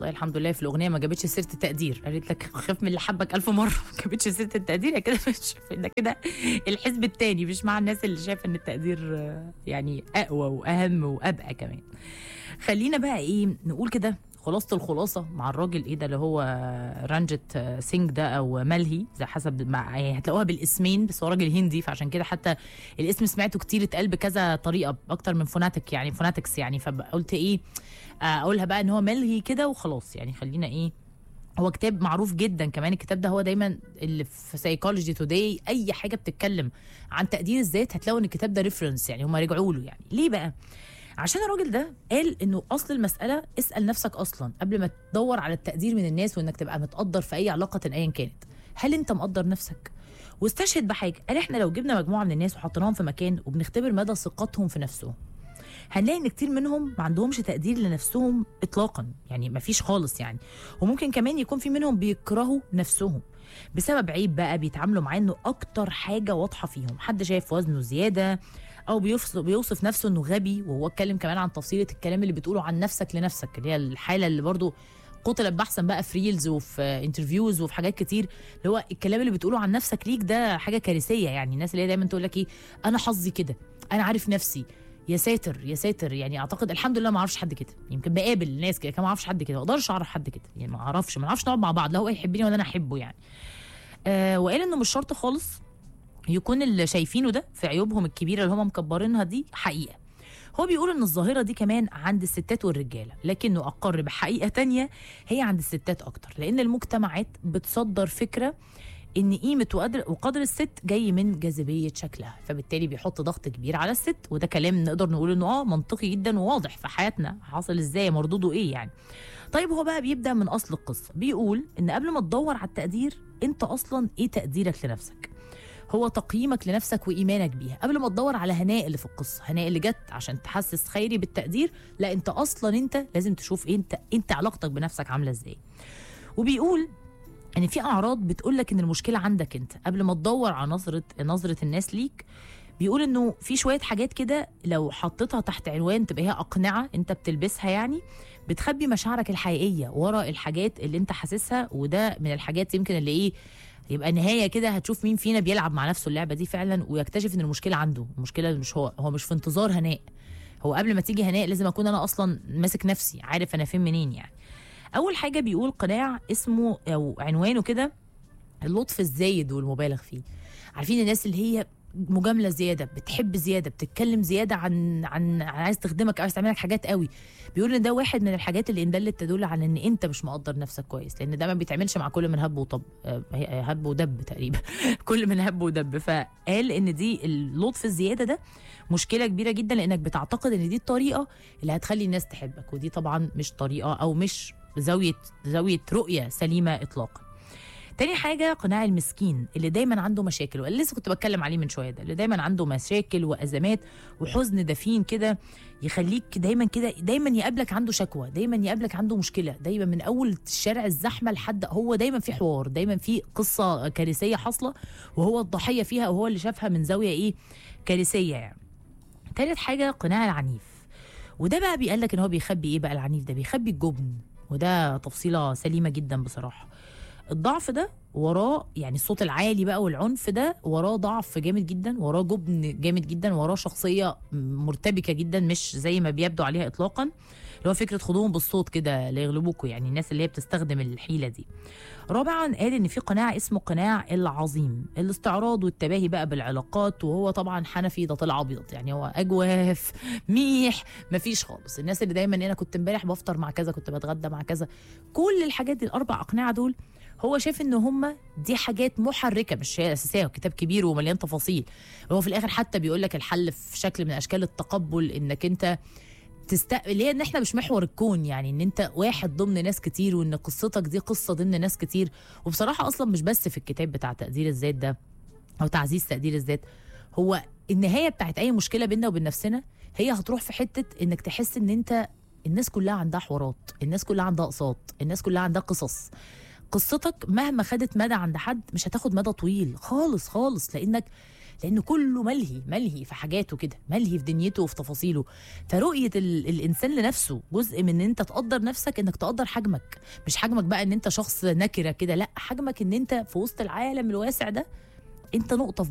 والله الحمد لله في الاغنيه ما جابتش سيره التقدير قالت لك خاف من اللي حبك الف مره ما جابتش سيره التقدير يا كده مش ده كده الحزب التاني مش مع الناس اللي شايفه ان التقدير آه، يعني اقوى واهم وابقى كمان خلينا بقى ايه نقول كده خلاصة الخلاصة مع الراجل ايه ده اللي هو رانجت سينج ده او ملهي زي حسب مع يعني هتلاقوها بالاسمين بس هو راجل هندي فعشان كده حتى الاسم سمعته كتير اتقال بكذا طريقة اكتر من فوناتك يعني فوناتكس يعني فقلت ايه آه، اقولها بقى ان هو ملهي كده وخلاص يعني خلينا ايه هو كتاب معروف جدا كمان الكتاب ده هو دايما اللي في سايكولوجي توداي اي حاجه بتتكلم عن تقدير الذات هتلاقوا ان الكتاب ده ريفرنس يعني هم رجعوا له يعني ليه بقى عشان الراجل ده قال انه اصل المساله اسال نفسك اصلا قبل ما تدور على التقدير من الناس وانك تبقى متقدر في اي علاقه ايا كانت هل انت مقدر نفسك واستشهد بحاجه قال احنا لو جبنا مجموعه من الناس وحطيناهم في مكان وبنختبر مدى ثقتهم في نفسهم هنلاقي ان كتير منهم ما عندهمش تقدير لنفسهم اطلاقا يعني ما فيش خالص يعني وممكن كمان يكون في منهم بيكرهوا نفسهم بسبب عيب بقى بيتعاملوا معاه انه اكتر حاجه واضحه فيهم حد شايف وزنه زياده او بيوصف بيوصف نفسه انه غبي وهو اتكلم كمان عن تفصيله الكلام اللي بتقوله عن نفسك لنفسك اللي هي الحاله اللي برضو قتلت بحثا بقى في ريلز وفي انترفيوز وفي حاجات كتير اللي هو الكلام اللي بتقوله عن نفسك ليك ده حاجه كارثيه يعني الناس اللي هي دايما تقول لك ايه انا حظي كده انا عارف نفسي يا ساتر يا ساتر يعني اعتقد الحمد لله ما اعرفش حد كده يمكن بقابل ناس كده كان ما اعرفش حد كده ما اقدرش اعرف حد كده يعني ما اعرفش ما نعرفش نقعد مع بعض لا هو يحبني ولا انا احبه يعني آه وقال انه مش شرط خالص يكون اللي شايفينه ده في عيوبهم الكبيره اللي هم مكبرينها دي حقيقه هو بيقول ان الظاهره دي كمان عند الستات والرجاله لكنه اقر بحقيقه تانية هي عند الستات اكتر لان المجتمعات بتصدر فكره ان قيمه وقدر وقدر الست جاي من جاذبيه شكلها فبالتالي بيحط ضغط كبير على الست وده كلام نقدر نقول انه اه منطقي جدا وواضح في حياتنا حاصل ازاي مردوده ايه يعني طيب هو بقى بيبدا من اصل القصه بيقول ان قبل ما تدور على التقدير انت اصلا ايه تقديرك لنفسك هو تقييمك لنفسك وايمانك بيها قبل ما تدور على هناء اللي في القصه هناء اللي جت عشان تحسس خيري بالتقدير لا انت اصلا انت لازم تشوف إيه انت انت علاقتك بنفسك عامله ازاي وبيقول ان في اعراض بتقول لك ان المشكله عندك انت قبل ما تدور على نظره نظره الناس ليك بيقول انه في شويه حاجات كده لو حطيتها تحت عنوان تبقى هي اقنعه انت بتلبسها يعني بتخبي مشاعرك الحقيقيه ورا الحاجات اللي انت حاسسها وده من الحاجات يمكن اللي ايه يبقى نهايه كده هتشوف مين فينا بيلعب مع نفسه اللعبه دي فعلا ويكتشف ان المشكله عنده المشكله مش هو هو مش في انتظار هناء هو قبل ما تيجي هناء لازم اكون انا اصلا ماسك نفسي عارف انا فين منين يعني اول حاجه بيقول قناع اسمه او عنوانه كده اللطف الزايد والمبالغ فيه عارفين الناس اللي هي مجامله زياده بتحب زياده بتتكلم زياده عن عن عن عايز تخدمك عايز تعمل لك حاجات قوي بيقول ان ده واحد من الحاجات اللي ان دلت تدل على ان انت مش مقدر نفسك كويس لان ده ما بيتعملش مع كل من هب وطب آه، هب ودب تقريبا كل من هب ودب فقال ان دي اللطف الزياده ده مشكله كبيره جدا لانك بتعتقد ان دي الطريقه اللي هتخلي الناس تحبك ودي طبعا مش طريقه او مش زاويه زاويه رؤيه سليمه اطلاقا تاني حاجة قناع المسكين اللي دايما عنده مشاكل واللي لسه كنت بتكلم عليه من شوية ده اللي دايما عنده مشاكل وأزمات وحزن دفين كده يخليك دايما كده دايما يقابلك عنده شكوى دايما يقابلك عنده مشكلة دايما من أول الشارع الزحمة لحد هو دايما في حوار دايما في قصة كارثية حاصلة وهو الضحية فيها وهو اللي شافها من زاوية إيه كارثية يعني تالت حاجة قناع العنيف وده بقى بيقول لك ان هو بيخبي ايه بقى العنيف ده بيخبي الجبن وده تفصيله سليمه جدا بصراحه الضعف ده وراه يعني الصوت العالي بقى والعنف ده وراه ضعف جامد جدا وراه جبن جامد جدا وراه شخصيه مرتبكه جدا مش زي ما بيبدو عليها اطلاقا اللي هو فكره خدوهم بالصوت كده ليغلبوكوا يعني الناس اللي هي بتستخدم الحيله دي رابعا قال ان في قناع اسمه قناع العظيم الاستعراض والتباهي بقى بالعلاقات وهو طبعا حنفي ده طلع ابيض يعني هو اجواف ميح مفيش خالص الناس اللي دايما انا كنت امبارح بفطر مع كذا كنت بتغدى مع كذا كل الحاجات دي الاربع اقنعه دول هو شايف ان هم دي حاجات محركه مش هي اساسيه كتاب كبير ومليان تفاصيل هو في الاخر حتى بيقول لك الحل في شكل من اشكال التقبل انك انت تستقبل اللي هي ان احنا مش محور الكون يعني ان انت واحد ضمن ناس كتير وان قصتك دي قصه ضمن ناس كتير وبصراحه اصلا مش بس في الكتاب بتاع تقدير الذات ده او تعزيز تقدير الذات هو النهايه بتاعت اي مشكله بيننا وبين نفسنا هي هتروح في حته انك تحس ان انت الناس كلها عندها حوارات الناس كلها عندها اقساط الناس كلها عندها قصص قصتك مهما خدت مدى عند حد مش هتاخد مدى طويل خالص خالص لانك لان كله ملهي ملهي في حاجاته كده ملهي في دنيته وفي تفاصيله فرؤيه ال... الانسان لنفسه جزء من ان انت تقدر نفسك انك تقدر حجمك مش حجمك بقى ان انت شخص نكره كده لا حجمك ان انت في وسط العالم الواسع ده انت نقطه في